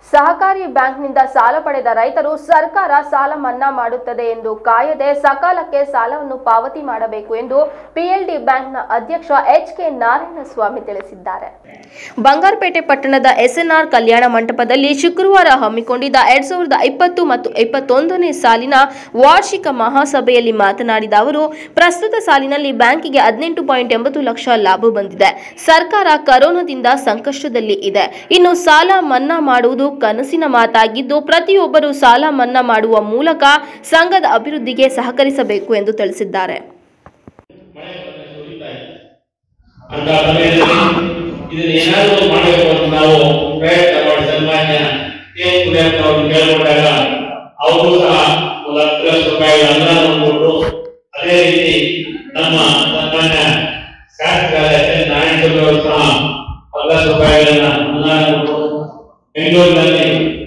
ಸಹಕಾರಿ ಬ್ಯಾಂಕ್ನಿಂದ ಸಾಲ ಪಡೆದ ರೈತರು ಸರ್ಕಾರ ಸಾಲ ಮನ್ನಾ ಮಾಡುತ್ತದೆ ಎಂದು ಕಾಯದೆ ಸಕಾಲಕ್ಕೆ ಸಾಲವನ್ನು ಪಾವತಿ ಮಾಡಬೇಕು ಎಂದು ಪಿಎಲ್ಡಿ ಬ್ಯಾಂಕ್ನ ಅಧ್ಯಕ್ಷ ಎಚ್ ಕೆ ನಾರಾಯಣಸ್ವಾಮಿ ತಿಳಿಸಿದ್ದಾರೆ ಬಂಗಾರಪೇಟೆ ಪಟ್ಟಣದ ಎಸ್ಎನ್ಆರ್ ಕಲ್ಯಾಣ ಮಂಟಪದಲ್ಲಿ ಶುಕ್ರವಾರ ಹಮ್ಮಿಕೊಂಡಿದ್ದ ಎರಡ್ ಸಾವಿರದ ಇಪ್ಪತ್ತು ಮತ್ತು ಇಪ್ಪತ್ತೊಂದನೇ ಸಾಲಿನ ವಾರ್ಷಿಕ ಮಹಾಸಭೆಯಲ್ಲಿ ಮಾತನಾಡಿದ ಅವರು ಪ್ರಸ್ತುತ ಸಾಲಿನಲ್ಲಿ ಬ್ಯಾಂಕಿಗೆ ಹದಿನೆಂಟು ಪಾಯಿಂಟ್ ಎಂಬತ್ತು ಲಕ್ಷ ಲಾಭ ಬಂದಿದೆ ಸರ್ಕಾರ ಕರೋನಾದಿಂದ ಸಂಕಷ್ಟದಲ್ಲಿ ಇದೆ ಇನ್ನು ಸಾಲ ಮನ್ನಾ ಮಾಡುವುದು ಕನಸಿನ ಮಾತಾಗಿದ್ದು ಪ್ರತಿಯೊಬ್ಬರು ಸಾಲ ಮನ್ನಾ ಮಾಡುವ ಮೂಲಕ ಸಂಘದ ಅಭಿವೃದ್ಧಿಗೆ ಸಹಕರಿಸಬೇಕು ಎಂದು ತಿಳಿಸಿದ್ದಾರೆ ಮಳೆ ಬಂದ್ರೆ ಸುರಿತಾ ಇದೆ. ಅಂತ ಸಮಯದಲ್ಲಿ ಇದನ್ನ ಏನಾದರೂ ಮಾಡಬೇಕು ಅಂತ ನಾವು ಪ್ರಯತ್ನ ಮಾಡಿ ಸನ್ಮಾನ್ಯ ಕೆ ಕುಡಿಯಪ್ಪ ಅವರು ಕೇಳ್ಕೊಂಡಾಗ ಅವರು ಸಹ ಒಂದು ಹತ್ತು ಲಕ್ಷ ರೂಪಾಯಿ ಅನುದಾನ ಕೊಟ್ಟು ಅದೇ ರೀತಿ ನಮ್ಮ ಸನ್ಮಾನ್ಯ ಶಾಸಕರಾದ ಎಸ್ ಎನ್ ನಾರಾಯಣಸ್ವಾಮಿ ಅವರು ಸಹ ಒಂದು ಲಕ್ಷ ರೂಪಾಯಿಗಳನ್ನ ಅನುದಾನ ಕೊಟ್ಟು ಬೆಂಗಳೂರಿನಲ್ಲಿ